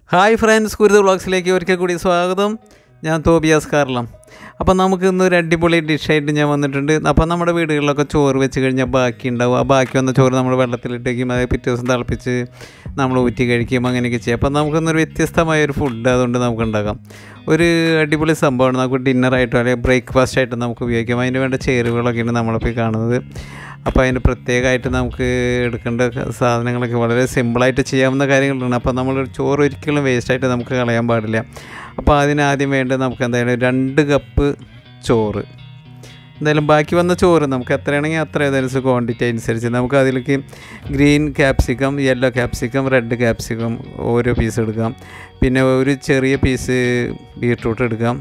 hi friends കുരുത് വ്ളോഗ്സിലേക്ക് ഒരിക്കൽ കൂടി സ്വാഗതം ഞാൻ തോബിയാസ് കാർലം അപ്പോൾ നമുക്ക് ഇന്ന് ഒരു അടിപൊളി ഡിഷായിട്ട് ഞാൻ വന്നിട്ടുണ്ട് അപ്പോൾ നമ്മുടെ വീടുകളിലൊക്കെ ചോറ് വെച്ച് കഴിഞ്ഞാൽ ബാക്കി ഉണ്ടാവും ആ ബാക്കി വന്ന ചോറ് നമ്മൾ വെള്ളത്തിലിട്ടേക്കും അതായത് പിറ്റേ ദിവസം തിളപ്പിച്ച് നമ്മൾ ഊറ്റി കഴിക്കും അങ്ങനെയൊക്കെ ചെയ്യും അപ്പോൾ നമുക്കൊന്നൊരു വ്യത്യസ്തമായ ഒരു ഫുഡ് അതുകൊണ്ട് നമുക്ക് ഉണ്ടാക്കാം ഒരു അടിപൊളി സംഭവമാണ് നമുക്ക് ഡിന്നറായിട്ടോ അല്ലെങ്കിൽ ബ്രേക്ക്ഫാസ്റ്റ് ആയിട്ട് നമുക്ക് ഉപയോഗിക്കാം അതിന് വേണ്ട ചേരുവകളൊക്കെയാണ് നമ്മളിപ്പോൾ ഈ കാണുന്നത് അപ്പോൾ അതിന് പ്രത്യേകമായിട്ട് നമുക്ക് എടുക്കേണ്ട സാധനങ്ങളൊക്കെ വളരെ സിമ്പിളായിട്ട് ചെയ്യാവുന്ന കാര്യങ്ങളാണ് അപ്പോൾ നമ്മൾ ചോറ് ഒരിക്കലും വേസ്റ്റായിട്ട് നമുക്ക് കളയാൻ പാടില്ല അപ്പോൾ അതിനാദ്യം വേണ്ടത് നമുക്ക് എന്തായാലും രണ്ട് കപ്പ് ചോറ് എന്തായാലും ബാക്കി വന്ന ചോറ് നമുക്ക് എത്രയാണെങ്കിൽ അത്ര ഏതായാലും ക്വാണ്ടിറ്റി അനുസരിച്ച് നമുക്ക് അതിലേക്ക് green capsicum yellow capsicum red capsicum ഓരോ പീസ് എടുക്കാം പിന്നെ ഒരു ചെറിയ പീസ് ബീട്രൂട്ട് എടുക്കാം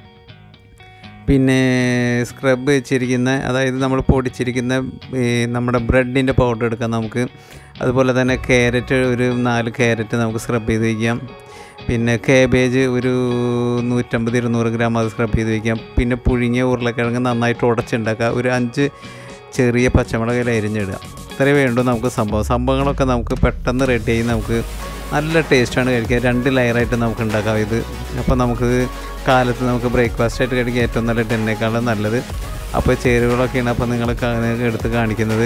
പിന്നെ സ്ക്രബ് വെച്ചിരിക്കുന്ന അതായത് നമ്മൾ പൊടിച്ചിരിക്കുന്ന ഈ നമ്മുടെ ബ്രെഡിൻ്റെ പൗഡർ എടുക്കാം നമുക്ക് അതുപോലെ തന്നെ ക്യാരറ്റ് ഒരു നാല് ക്യാരറ്റ് നമുക്ക് സ്ക്രബ് ചെയ്ത് വയ്ക്കാം പിന്നെ കാബേജ് ഒരു നൂറ്റമ്പത് ഇരുന്നൂറ് ഗ്രാം അത് സ്ക്രബ് ചെയ്ത് വയ്ക്കാം പിന്നെ പുഴുങ്ങിയ ഉരുളക്കിഴങ്ങ് നന്നായിട്ട് ഉടച്ചുണ്ടാക്കുക ഒരു അഞ്ച് ചെറിയ പച്ചമുളകിൽ അരിഞ്ഞിടുക ഇത്രയേ വേണ്ടൂ നമുക്ക് സംഭവം സംഭവങ്ങളൊക്കെ നമുക്ക് പെട്ടെന്ന് റെഡി ആയി നമുക്ക് നല്ല ടേസ്റ്റാണ് കഴിക്കുക രണ്ട് ലെയറായിട്ട് നമുക്ക് ഉണ്ടാക്കാം ഇത് അപ്പോൾ നമുക്ക് കാലത്ത് നമുക്ക് ബ്രേക്ക്ഫാസ്റ്റ് ആയിട്ട് കഴിക്കാൻ ഏറ്റവും നല്ല ടെന്നേക്കാളും നല്ലത് അപ്പോൾ ചേരുവകളൊക്കെയാണ് അപ്പോൾ നിങ്ങൾ എടുത്ത് കാണിക്കുന്നത്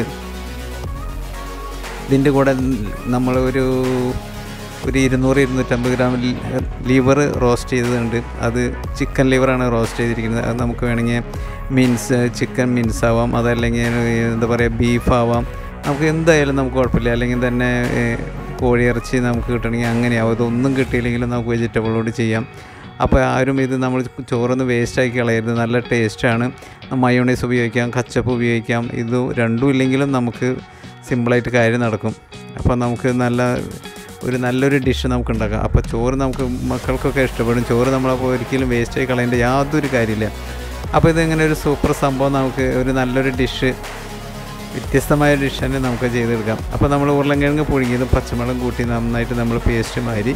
ഇതിൻ്റെ കൂടെ നമ്മൾ ഒരു ഒരു ഇരുന്നൂറ് ഇരുന്നൂറ്റമ്പത് ഗ്രാം ലിവർ റോസ്റ്റ് ചെയ്തതുണ്ട് അത് ചിക്കൻ ലിവറാണ് റോസ്റ്റ് ചെയ്തിരിക്കുന്നത് അത് നമുക്ക് വേണമെങ്കിൽ മീൻസ് ചിക്കൻ മീൻസ് ആവാം അതല്ലെങ്കിൽ എന്താ പറയുക ബീഫ് ആവാം നമുക്ക് എന്തായാലും നമുക്ക് കുഴപ്പമില്ല അല്ലെങ്കിൽ തന്നെ കോഴിയിറച്ചി നമുക്ക് കിട്ടണമെങ്കിൽ അങ്ങനെയാവും ഇതൊന്നും കിട്ടിയില്ലെങ്കിലും നമുക്ക് വെജിറ്റബിളോട് ചെയ്യാം അപ്പോൾ ആരും ഇത് നമ്മൾ ചോറൊന്ന് വേസ്റ്റാക്കി കളയരുത് നല്ല ടേസ്റ്റാണ് മയോണൈസ് ഉപയോഗിക്കാം കച്ചപ്പ് ഉപയോഗിക്കാം ഇത് രണ്ടും ഇല്ലെങ്കിലും നമുക്ക് സിമ്പിളായിട്ട് കാര്യം നടക്കും അപ്പോൾ നമുക്ക് നല്ല ഒരു നല്ലൊരു ഡിഷ് നമുക്ക് ഉണ്ടാക്കാം അപ്പോൾ ചോറ് നമുക്ക് മക്കൾക്കൊക്കെ ഇഷ്ടപ്പെടും ചോറ് നമ്മളപ്പോൾ ഒരിക്കലും വേസ്റ്റായി കളയേണ്ട യാതൊരു കാര്യമില്ല അപ്പോൾ ഇതിങ്ങനെ ഒരു സൂപ്പർ സംഭവം നമുക്ക് ഒരു നല്ലൊരു ഡിഷ് വ്യത്യസ്തമായ ഡിഷ് തന്നെ നമുക്ക് ചെയ്തെടുക്കാം അപ്പോൾ നമ്മൾ ഉരുളൻകിഴങ്ങ് പുഴുങ്ങിയതും പച്ചമുളകും കൂട്ടി നന്നായിട്ട് നമ്മൾ പേസ്റ്റ് മാരി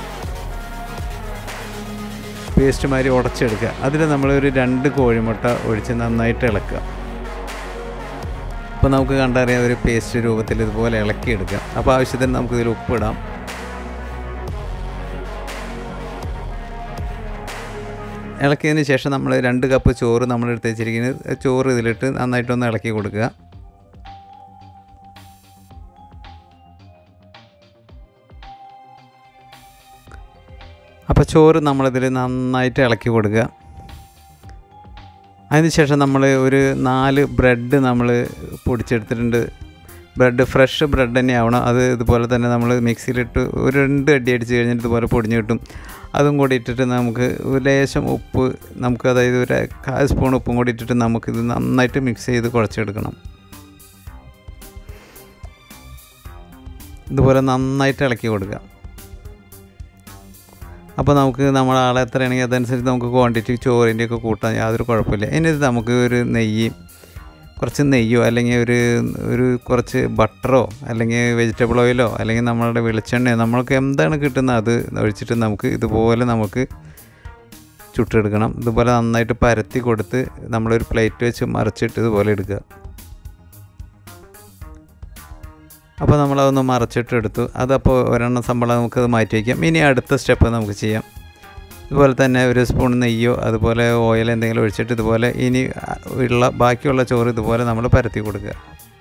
പേസ്റ്റ് മാതിരി ഉടച്ചെടുക്കുക അതിൽ നമ്മളൊരു രണ്ട് കോഴിമുട്ട ഒഴിച്ച് നന്നായിട്ട് ഇളക്കുക അപ്പോൾ നമുക്ക് കണ്ടറിയാം ഒരു പേസ്റ്റ് രൂപത്തിൽ ഇതുപോലെ ഇളക്കിയെടുക്കുക അപ്പോൾ ആവശ്യത്തിന് നമുക്ക് ഇതിൽ ഉപ്പിടാം ഇളക്കിയതിന് ശേഷം നമ്മൾ രണ്ട് കപ്പ് ചോറ് നമ്മൾ എടുത്ത് വെച്ചിരിക്കുന്നത് ചോറ് ഇതിലിട്ട് നന്നായിട്ടൊന്ന് ഇളക്കി കൊടുക്കുക അപ്പോൾ ചോറ് നമ്മളിതിൽ നന്നായിട്ട് ഇളക്കി കൊടുക്കുക അതിനുശേഷം നമ്മൾ ഒരു നാല് ബ്രെഡ് നമ്മൾ പൊടിച്ചെടുത്തിട്ടുണ്ട് ബ്രെഡ് ഫ്രഷ് ബ്രെഡ് തന്നെ ആവണം അത് ഇതുപോലെ തന്നെ നമ്മൾ മിക്സിയിലിട്ട് ഒരു രണ്ട് അടി അടിച്ച് കഴിഞ്ഞിട്ട് ഇതുപോലെ പൊടിഞ്ഞ് കിട്ടും അതും കൂടി ഇട്ടിട്ട് നമുക്ക് ഒരു ലേശം ഉപ്പ് നമുക്ക് അതായത് ഒരു കാൽ സ്പൂൺ ഉപ്പും കൂടി ഇട്ടിട്ട് നമുക്കിത് നന്നായിട്ട് മിക്സ് ചെയ്ത് കുഴച്ചെടുക്കണം ഇതുപോലെ നന്നായിട്ട് ഇളക്കി കൊടുക്കുക അപ്പോൾ നമുക്ക് നമ്മൾ ആളെ എത്രയാണെങ്കിൽ അതനുസരിച്ച് നമുക്ക് ക്വാണ്ടിറ്റി ചോറിൻ്റെ ഒക്കെ കൂട്ടാൻ യാതൊരു കുഴപ്പമില്ല ഇനി നമുക്ക് ഒരു നെയ്യ് കുറച്ച് നെയ്യോ അല്ലെങ്കിൽ ഒരു ഒരു കുറച്ച് ബട്ടറോ അല്ലെങ്കിൽ വെജിറ്റബിൾ ഓയിലോ അല്ലെങ്കിൽ നമ്മളുടെ വെളിച്ചെണ്ണയോ നമ്മൾക്ക് എന്താണ് കിട്ടുന്നത് അത് ഒഴിച്ചിട്ട് നമുക്ക് ഇതുപോലെ നമുക്ക് ചുട്ടെടുക്കണം ഇതുപോലെ നന്നായിട്ട് പരത്തി കൊടുത്ത് നമ്മളൊരു പ്ലേറ്റ് വെച്ച് മറിച്ചിട്ട് ഇതുപോലെ എടുക്കുക അപ്പോൾ നമ്മളതൊന്ന് മറച്ചിട്ട് എടുത്തു അതപ്പോൾ ഒരെണ്ണം സംഭവം നമുക്കത് മാറ്റി വയ്ക്കാം ഇനി അടുത്ത സ്റ്റെപ്പ് നമുക്ക് ചെയ്യാം ഇതുപോലെ തന്നെ ഒരു സ്പൂൺ നെയ്യോ അതുപോലെ ഓയിൽ എന്തെങ്കിലും ഒഴിച്ചിട്ട് ഇതുപോലെ ഇനി ഉള്ള ബാക്കിയുള്ള ചോറ് ഇതുപോലെ നമ്മൾ പരത്തി കൊടുക്കുക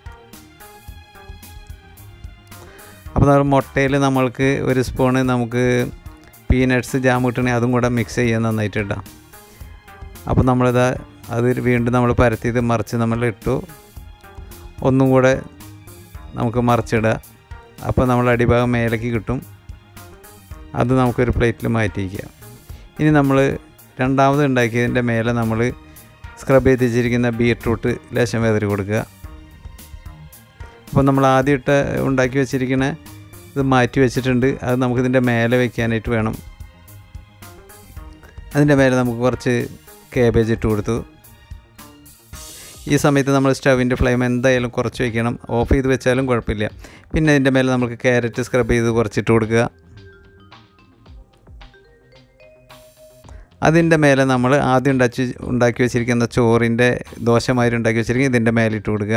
അപ്പോൾ നമ്മൾ മുട്ടയിൽ നമ്മൾക്ക് ഒരു സ്പൂണ് നമുക്ക് പീനട്ട്സ് ജാം കിട്ടണമെങ്കിൽ അതും കൂടെ മിക്സ് ചെയ്യാൻ നന്നായിട്ട് ഇടാം അപ്പോൾ നമ്മളിത് അത് വീണ്ടും നമ്മൾ പരത്തിയത് മറിച്ച് നമ്മൾ ഇട്ടു ഒന്നും കൂടെ നമുക്ക് മറിച്ചിടുക അപ്പോൾ നമ്മൾ അടിഭാഗം മേലേക്ക് കിട്ടും അത് നമുക്കൊരു പ്ലേറ്റിൽ മാറ്റി വയ്ക്കുക ഇനി നമ്മൾ രണ്ടാമത് ഉണ്ടാക്കിയതിൻ്റെ മേലെ നമ്മൾ സ്ക്രബ് ചെയ്ത് വെച്ചിരിക്കുന്ന ബീട്രൂട്ട് ലേശം വെതറി കൊടുക്കുക അപ്പോൾ നമ്മൾ ആദ്യം ഇട്ട് ഉണ്ടാക്കി വെച്ചിരിക്കുന്ന ഇത് മാറ്റി വെച്ചിട്ടുണ്ട് അത് നമുക്കിതിൻ്റെ മേലെ വയ്ക്കാനായിട്ട് വേണം അതിൻ്റെ മേലെ നമുക്ക് കുറച്ച് കേബേജ് ഇട്ട് കൊടുത്തു ഈ സമയത്ത് നമ്മൾ സ്റ്റവിൻ്റെ ഫ്ലെയിം എന്തായാലും കുറച്ച് വയ്ക്കണം ഓഫ് ചെയ്ത് വെച്ചാലും കുഴപ്പമില്ല പിന്നെ അതിൻ്റെ മേലെ നമുക്ക് ക്യാരറ്റ് സ്ക്രബ് ചെയ്ത് കുറച്ചിട്ട് കൊടുക്കുക അതിൻ്റെ മേലെ നമ്മൾ ആദ്യം ഉണ്ടാക്കി ഉണ്ടാക്കി വെച്ചിരിക്കുന്ന ചോറിൻ്റെ ദോശമാതിരി ഉണ്ടാക്കി വെച്ചിരിക്കുന്ന ഇതിൻ്റെ മേലെ ഇട്ട് കൊടുക്കുക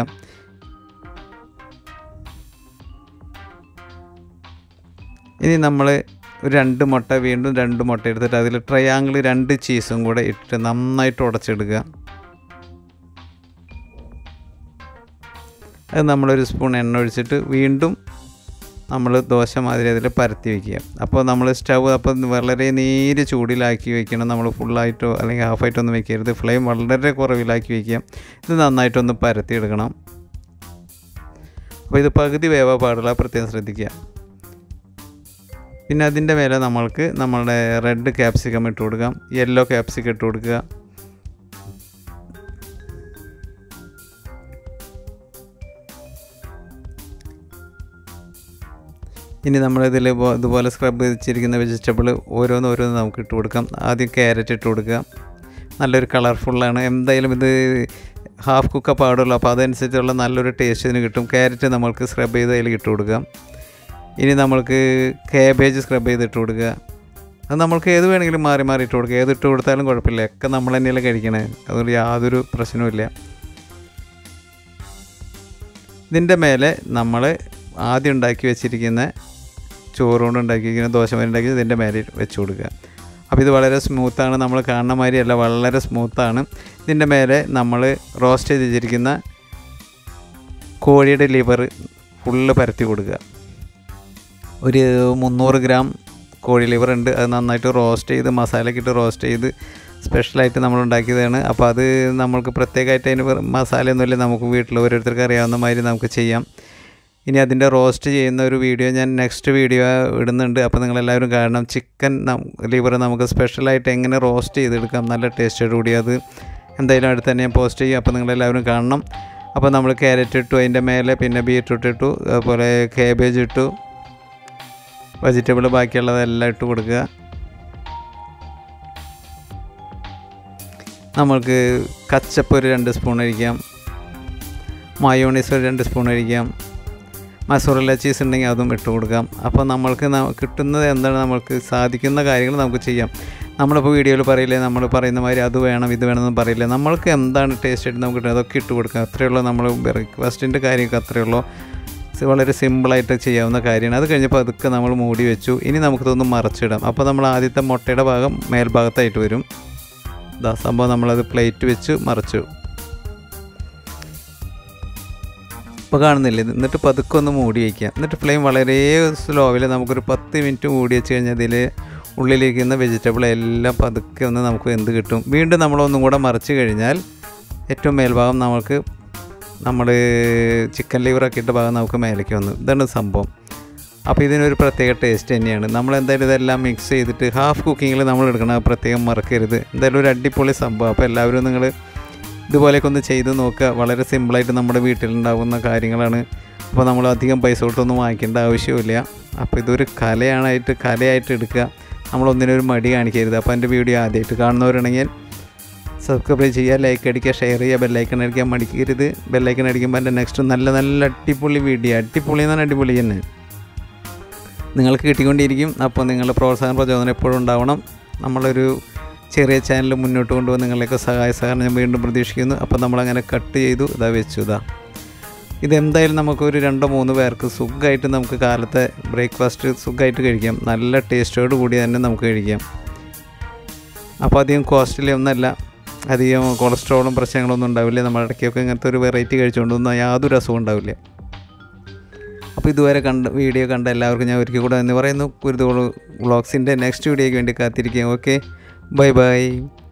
ഇനി നമ്മൾ ഒരു രണ്ട് മുട്ട വീണ്ടും രണ്ട് മുട്ട എടുത്തിട്ട് അതിൽ ട്രയാങ്കിൾ രണ്ട് ചീസും കൂടെ ഇട്ടിട്ട് നന്നായിട്ട് ഉടച്ചെടുക്കുക അത് നമ്മളൊരു സ്പൂൺ എണ്ണ ഒഴിച്ചിട്ട് വീണ്ടും നമ്മൾ ദോശ മാതിരി അതിൽ പരത്തി വയ്ക്കുക അപ്പോൾ നമ്മൾ സ്റ്റവ് അപ്പം വളരെ നേര് ചൂടിലാക്കി വെക്കണം നമ്മൾ ഫുള്ളായിട്ടോ അല്ലെങ്കിൽ ഹാഫായിട്ടോ ഒന്നും വെക്കരുത് ഫ്ലെയിം വളരെ കുറവിലാക്കി വയ്ക്കുക ഇത് നന്നായിട്ടൊന്ന് പരത്തിയെടുക്കണം അപ്പോൾ ഇത് പകുതി വേവ പാടില്ല പ്രത്യേകം ശ്രദ്ധിക്കുക പിന്നെ അതിൻ്റെ മേലെ നമ്മൾക്ക് നമ്മളുടെ റെഡ് ക്യാപ്സിക്കം ഇട്ട് കൊടുക്കാം യെല്ലോ ക്യാപ്സിക്കം ഇട്ട് കൊടുക്കുക ഇനി നമ്മളിതിൽ ഇതുപോലെ സ്ക്രബ് വെച്ചിരിക്കുന്ന വെജിറ്റബിൾ ഓരോന്ന് ഓരോന്ന് നമുക്ക് ഇട്ട് കൊടുക്കാം ആദ്യം ക്യാരറ്റ് ഇട്ട് കൊടുക്കുക നല്ലൊരു കളർഫുള്ളാണ് എന്തായാലും ഇത് ഹാഫ് കുക്ക പാടുള്ളൂ അപ്പോൾ അതനുസരിച്ചുള്ള നല്ലൊരു ടേസ്റ്റ് ഇതിന് കിട്ടും ക്യാരറ്റ് നമ്മൾക്ക് സ്ക്രബ് ചെയ്ത് അതിൽ ഇട്ട് കൊടുക്കാം ഇനി നമ്മൾക്ക് കാബേജ് സ്ക്രബ് ചെയ്ത് ഇട്ട് കൊടുക്കുക അത് നമ്മൾക്ക് ഏത് വേണമെങ്കിലും മാറി മാറി ഇട്ട് കൊടുക്കുക ഏത് ഇട്ട് കൊടുത്താലും കുഴപ്പമില്ല ഒക്കെ നമ്മൾ തന്നെയല്ലേ കഴിക്കണേ അതുകൊണ്ട് യാതൊരു പ്രശ്നവുമില്ല ഇതിൻ്റെ മേലെ നമ്മൾ ആദ്യം ഉണ്ടാക്കി വെച്ചിരിക്കുന്ന ചോറ് കൊണ്ട് ഉണ്ടാക്കിയിരിക്കുന്ന ദോശമാരി ഉണ്ടാക്കി ഇതിൻ്റെ മേലെ വെച്ച് കൊടുക്കുക അപ്പോൾ ഇത് വളരെ സ്മൂത്താണ് നമ്മൾ കാണുന്ന മാതിരിയല്ല വളരെ സ്മൂത്താണ് ഇതിൻ്റെ മേലെ നമ്മൾ റോസ്റ്റ് ചെയ്ത് വെച്ചിരിക്കുന്ന കോഴിയുടെ ലിവർ ഫുള്ള് പരത്തി കൊടുക്കുക ഒരു മുന്നൂറ് ഗ്രാം കോഴി ലിവർ ഉണ്ട് അത് നന്നായിട്ട് റോസ്റ്റ് ചെയ്ത് മസാലയൊക്കെ ഇട്ട് റോസ്റ്റ് ചെയ്ത് സ്പെഷ്യലായിട്ട് നമ്മൾ ഉണ്ടാക്കിയതാണ് അപ്പോൾ അത് നമ്മൾക്ക് പ്രത്യേകമായിട്ട് അതിന് വെറും മസാലയൊന്നുമില്ല നമുക്ക് വീട്ടിൽ ഓരോരുത്തർക്ക് അറിയാവുന്ന മാതിരി നമുക്ക് ചെയ്യാം ഇനി അതിൻ്റെ റോസ്റ്റ് ചെയ്യുന്ന ഒരു വീഡിയോ ഞാൻ നെക്സ്റ്റ് വീഡിയോ ഇടുന്നുണ്ട് അപ്പോൾ നിങ്ങളെല്ലാവരും കാണണം ചിക്കൻ ലിവർ നമുക്ക് സ്പെഷ്യലായിട്ട് എങ്ങനെ റോസ്റ്റ് ചെയ്തെടുക്കാം നല്ല ടേസ്റ്റോട് കൂടി അത് എന്തായാലും അടുത്ത് തന്നെ ഞാൻ പോസ്റ്റ് ചെയ്യും അപ്പോൾ നിങ്ങളെല്ലാവരും കാണണം അപ്പോൾ നമ്മൾ ക്യാരറ്റ് ഇട്ടു അതിൻ്റെ മേലെ പിന്നെ ബീറ്റ്റൂട്ട് ഇട്ടു അതുപോലെ കേബേജ് ഇട്ടു വെജിറ്റബിൾ ബാക്കിയുള്ളതെല്ലാം ഇട്ട് കൊടുക്കുക നമ്മൾക്ക് കച്ചപ്പ് ഒരു രണ്ട് സ്പൂൺ ഒഴിക്കാം മയോണീസ് ഒരു രണ്ട് സ്പൂൺ ഒഴിക്കാം മസൂറല്ല ചീസ് ഉണ്ടെങ്കിൽ അതും ഇട്ട് കൊടുക്കാം അപ്പോൾ നമ്മൾക്ക് കിട്ടുന്നത് എന്താണ് നമ്മൾക്ക് സാധിക്കുന്ന കാര്യങ്ങൾ നമുക്ക് ചെയ്യാം നമ്മളിപ്പോൾ വീഡിയോയിൽ പറയില്ലേ നമ്മൾ പറയുന്ന മാതിരി അത് വേണം ഇത് വേണമെന്ന് പറയില്ല നമ്മൾക്ക് എന്താണ് ടേസ്റ്റ് ആയിട്ട് നമുക്ക് കിട്ടുന്നത് അതൊക്കെ ഇട്ട് കൊടുക്കാം അത്രയേ ഉള്ളൂ നമ്മൾ ബ്രേക്ക്ഫാസ്റ്റിൻ്റെ കാര്യമൊക്കെ അത്രയേ ഉള്ളൂ വളരെ സിമ്പിളായിട്ട് ചെയ്യാവുന്ന കാര്യമാണ് അത് കഴിഞ്ഞപ്പോൾ അതൊക്കെ നമ്മൾ മൂടി വെച്ചു ഇനി നമുക്കിതൊന്ന് മറച്ചിടാം അപ്പോൾ നമ്മൾ ആദ്യത്തെ മുട്ടയുടെ ഭാഗം മേൽഭാഗത്തായിട്ട് വരും ഇതാ സംഭവം നമ്മളത് പ്ലേറ്റ് വെച്ച് മറച്ചു ഇപ്പോൾ കാണുന്നില്ല എന്നിട്ട് പതുക്കെ ഒന്ന് മൂടി വയ്ക്കുക എന്നിട്ട് ഫ്ലെയിം വളരെ സ്ലോവിൽ നമുക്കൊരു പത്ത് മിനിറ്റ് മൂടി വെച്ച് കഴിഞ്ഞാൽ അതിൽ ഉള്ളിലിരിക്കുന്ന വെജിറ്റബിൾ എല്ലാം പതുക്കെ ഒന്ന് നമുക്ക് എന്ത് കിട്ടും വീണ്ടും നമ്മളൊന്നും കൂടെ മറിച്ച് കഴിഞ്ഞാൽ ഏറ്റവും മേൽഭാഗം നമുക്ക് നമ്മൾ ചിക്കൻ ലിവറൊക്കെ ഇട്ട ഭാഗം നമുക്ക് മേലേക്ക് വന്നു ഇതാണ് സംഭവം അപ്പോൾ ഇതിനൊരു പ്രത്യേക ടേസ്റ്റ് തന്നെയാണ് നമ്മൾ എന്തായാലും ഇതെല്ലാം മിക്സ് ചെയ്തിട്ട് ഹാഫ് കുക്കിങ്ങിൽ നമ്മൾ എടുക്കണം പ്രത്യേകം മറക്കരുത് എന്തായാലും ഒരു അടിപൊളി സംഭവം അപ്പോൾ എല്ലാവരും നിങ്ങൾ ഇതുപോലെയൊക്കെ ഒന്ന് ചെയ്ത് നോക്കുക വളരെ സിമ്പിളായിട്ട് നമ്മുടെ വീട്ടിലുണ്ടാകുന്ന കാര്യങ്ങളാണ് അപ്പോൾ നമ്മൾ അധികം പൈസ കൊടുത്തൊന്നും വാങ്ങിക്കേണ്ട ആവശ്യമില്ല അപ്പോൾ ഇതൊരു കലയാണായിട്ട് കലയായിട്ട് എടുക്കുക നമ്മളൊന്നിനൊരു മടി കാണിക്കരുത് അപ്പോൾ എൻ്റെ വീഡിയോ ആദ്യമായിട്ട് കാണുന്നവരാണെങ്കിൽ സബ്സ്ക്രൈബ് ചെയ്യുക ലൈക്ക് അടിക്കുക ഷെയർ ചെയ്യുക ബെല്ലൈക്കൺ അടിക്കാൻ മടിക്കരുത് ബെല്ലൈക്കൺ അടിക്കുമ്പോൾ എൻ്റെ നെക്സ്റ്റ് നല്ല നല്ല അടിപൊളി വീഡിയോ അടിപൊളി എന്ന് പറഞ്ഞാൽ അടിപൊളി തന്നെ നിങ്ങൾക്ക് കിട്ടിക്കൊണ്ടിരിക്കും അപ്പോൾ നിങ്ങളുടെ പ്രോത്സാഹന പ്രചോദനം എപ്പോഴും ഉണ്ടാവണം നമ്മളൊരു ചെറിയ ചാനൽ മുന്നോട്ട് കൊണ്ടുപോകാൻ നിങ്ങളെയൊക്കെ സഹായ സഹകരണം ഞാൻ വീണ്ടും പ്രതീക്ഷിക്കുന്നു അപ്പോൾ നമ്മളങ്ങനെ കട്ട് ചെയ്തു ഇതാ വെച്ചു ഇതാ ഇതെന്തായാലും നമുക്കൊരു രണ്ടോ മൂന്ന് പേർക്ക് സുഖമായിട്ട് നമുക്ക് കാലത്തെ ബ്രേക്ക്ഫാസ്റ്റ് സുഖമായിട്ട് കഴിക്കാം നല്ല ടേസ്റ്റോട് കൂടി തന്നെ നമുക്ക് കഴിക്കാം അപ്പോൾ അധികം കോസ്റ്റ്ലി ഒന്നല്ല അധികം കൊളസ്ട്രോളും പ്രശ്നങ്ങളൊന്നും ഉണ്ടാവില്ല നമ്മൾ ഇടയ്ക്കൊക്കെ ഇങ്ങനത്തെ ഒരു വെറൈറ്റി കഴിച്ചുകൊണ്ടൊന്നും യാതൊരു അസുഖം ഉണ്ടാവില്ല അപ്പോൾ ഇതുവരെ കണ്ട വീഡിയോ കണ്ട എല്ലാവർക്കും ഞാൻ ഒരിക്കൽ കൂടെ എന്ന് പറയുന്നു കുരുതോള് വ്ളോഗ്സിൻ്റെ നെക്സ്റ്റ് വീഡിയോയ്ക്ക് വേണ്ടി കാത്തിരിക്കാം ഓക്കെ ബൈ ബൈ